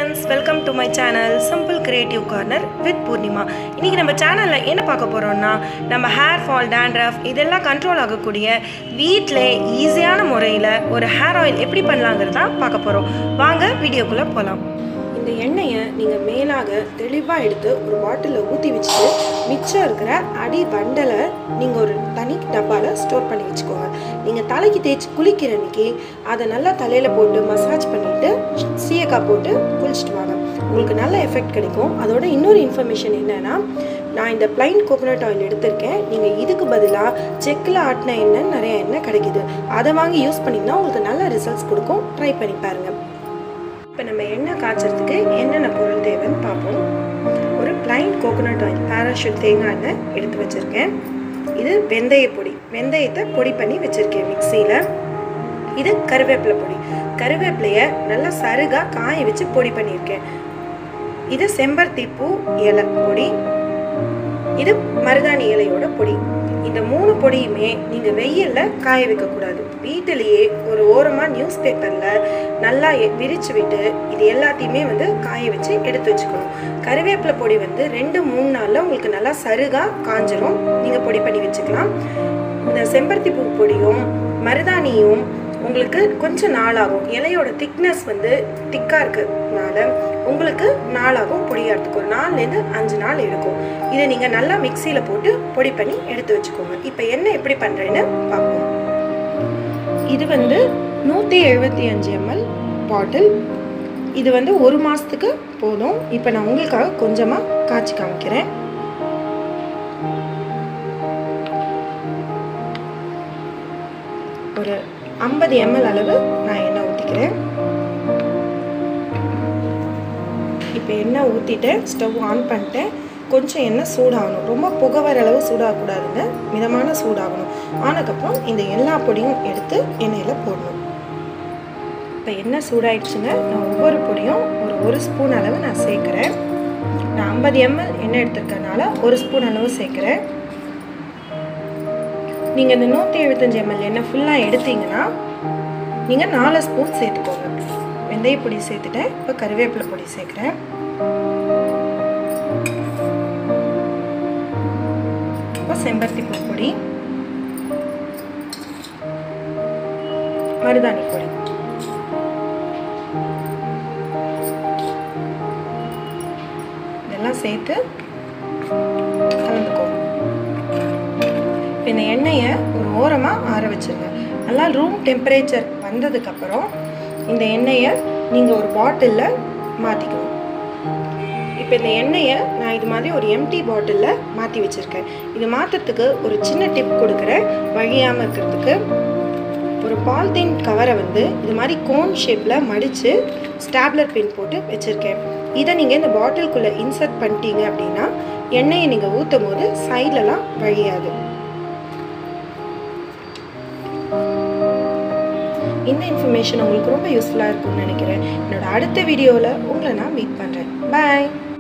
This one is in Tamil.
friends welcome to my channel simple creative corner with Poornima இன்றைக்கி நம்ம சேனலில் என்ன பார்க்க போகிறோம்னா நம்ம ஹேர் ஃபால் டேண்ட்ரஃப் இதெல்லாம் கண்ட்ரோல் ஆகக்கூடிய வீட்டில் ஈஸியான முறையில் ஒரு ஹேர் ஆயில் எப்படி பண்ணலாங்கிறது தான் பார்க்க போகிறோம் வாங்க வீடியோக்குள்ளே போகலாம் இந்த எண்ணெயை நீங்கள் மேலாக தெளிவாக எடுத்து ஒரு பாட்டிலில் ஊற்றி வச்சுட்டு மிச்சம் இருக்கிற அடி வண்டலை நீங்கள் ஒரு தனி டப்பாவில் ஸ்டோர் பண்ணி வச்சுக்கோங்க நீங்கள் தலைக்கு தேய்ச்சி குளிக்கிற அன்னைக்கு அதை நல்லா தலையில் போட்டு மசாஜ் பண்ணிவிட்டு சீயக்காய் போட்டு குளிச்சுட்டு வாங்க உங்களுக்கு நல்ல எஃபெக்ட் கிடைக்கும் அதோட இன்னொரு இன்ஃபர்மேஷன் என்னென்னா நான் இந்த பிளைன் கோகோனட் ஆயில் எடுத்திருக்கேன் நீங்கள் இதுக்கு பதிலாக செக்கில் ஆட்டின எண்ணெய் நிறைய எண்ணெய் கிடைக்குது அதை வாங்கி யூஸ் பண்ணிங்கன்னா உங்களுக்கு நல்ல ரிசல்ட்ஸ் கொடுக்கும் ட்ரை பண்ணி பாருங்கள் இப்போ நம்ம எண்ணெய் காய்ச்சறதுக்கு என்னென்ன பொருள் தேவைன்னு பார்ப்போம் ஒரு பிளைன் கோகோனட் ஆயில் பேராஷூட் தேங்காய் எண்ணெய் எடுத்து வச்சுருக்கேன் இது வெந்தய பொடி வெந்தயத்தை பொடி பண்ணி வச்சுருக்கேன் மிக்சியில் இது கருவேப்பிலை பொடி கருவேப்பிலையை நல்லா சருகாக காய வச்சு பொடி பண்ணியிருக்கேன் இது செம்பருத்தி பூ இலை பொடி இது மருதாணி இலையோட பொடி இந்த மூணு பொடியுமே நீங்கள் வெயிலில் காய வைக்கக்கூடாது வீட்டிலேயே ஒரு ஓரமாக நியூஸ் பேப்பரில் நல்லா எ- விரிச்சு விட்டு இது எல்லாத்தையுமே வந்து காய வச்சு எடுத்து வச்சுக்கணும் கருவேப்பிலை பொடி வந்து ரெண்டு மூணு நாளில் உங்களுக்கு நல்லா சருகாக காஞ்சிரும் நீங்கள் பொடி பண்ணி வச்சுக்கலாம் இந்த செம்பருத்தி பூ பொடியும் மருதாணியும் உங்களுக்கு கொஞ்சம் நாளாகும் இலையோட திக்னஸ் வந்து திக்காக இருக்கிறதுனால உங்களுக்கு நாளாகும் பொடியாகிறதுக்கு ஒரு நாலுலேருந்து அஞ்சு நாள் எடுக்கும் இதை நீங்கள் நல்லா மிக்சியில் போட்டு பொடி பண்ணி எடுத்து வச்சுக்கோங்க இப்போ என்ன எப்படி பண்ணுறேன்னு பார்ப்போம் இது வந்து நூற்றி எழுபத்தி அஞ்சு எம்எல் பாட்டில் இது வந்து ஒரு மாதத்துக்கு போதும் இப்போ நான் உங்களுக்காக கொஞ்சமாக காய்ச்சி காமிக்கிறேன் ஒரு ஐம்பது எம்எல் அளவு நான் எண்ணெய் ஊற்றிக்கிறேன் இப்போ எண்ணெய் ஊற்றிட்டேன் ஸ்டவ் ஆன் பண்ணிட்டேன் கொஞ்சம் எண்ணெய் சூடாகணும் ரொம்ப புகை வர அளவு சூடாகக்கூடாதுங்க மிதமான சூடாகணும் ஆனதுக்கப்புறம் இந்த எல்லா பொடியும் எடுத்து எண்ணெயில் போடணும் இப்போ எண்ணெய் சூடாயிடுச்சுங்க நான் ஒவ்வொரு பொடியும் ஒரு ஒரு ஸ்பூன் அளவு நான் சேர்க்குறேன் நான் ஐம்பது எம்எல் எண்ணெய் எடுத்துருக்கறனால ஒரு ஸ்பூன் அளவு சேர்க்குறேன் நீங்கள் இந்த நூற்றி எழுபத்தஞ்சு எம்எல் எண்ணெய் ஃபுல்லாக எடுத்தீங்கன்னா நீங்கள் நாலு ஸ்பூன் சேர்த்துக்கோங்க வெந்தய பொடி சேர்த்துட்டேன் இப்போ கருவேப்பிலை பொடி சேர்க்குறேன் இப்போ செம்பருத்தி பூ பொடி மருதாணி பொடி இதெல்லாம் சேர்த்து கலந்துக்கோங்க இப்போ இந்த எண்ணெயை ஒரு ஓரமாக ஆற வச்சுருங்க நல்லா ரூம் டெம்பரேச்சர் வந்ததுக்கப்புறம் இந்த எண்ணெயை நீங்கள் ஒரு பாட்டிலில் மாற்றிக்கணும் இப்போ இந்த எண்ணெயை நான் இது மாதிரி ஒரு எம்டி பாட்டிலில் மாற்றி வச்சுருக்கேன் இது மாற்றுறதுக்கு ஒரு சின்ன டிப் கொடுக்குறேன் வழியாமல் இருக்கிறதுக்கு ஒரு பால்தீன் கவரை வந்து இது மாதிரி கோன் ஷேப்பில் மடித்து ஸ்டாப்லர் பின் போட்டு வச்சுருக்கேன் இதை நீங்கள் இந்த பாட்டிலுக்குள்ளே இன்சர்ட் பண்ணிட்டீங்க அப்படின்னா எண்ணெயை நீங்கள் ஊற்றும் போது சைட்லலாம் வழியாது இந்த இன்ஃபர்மேஷன் உங்களுக்கு ரொம்ப யூஸ்ஃபுல்லாக இருக்கும்னு நினைக்கிறேன் என்னோட அடுத்த வீடியோவில் உங்களை நான் மீட் பண்ணுறேன் பாய்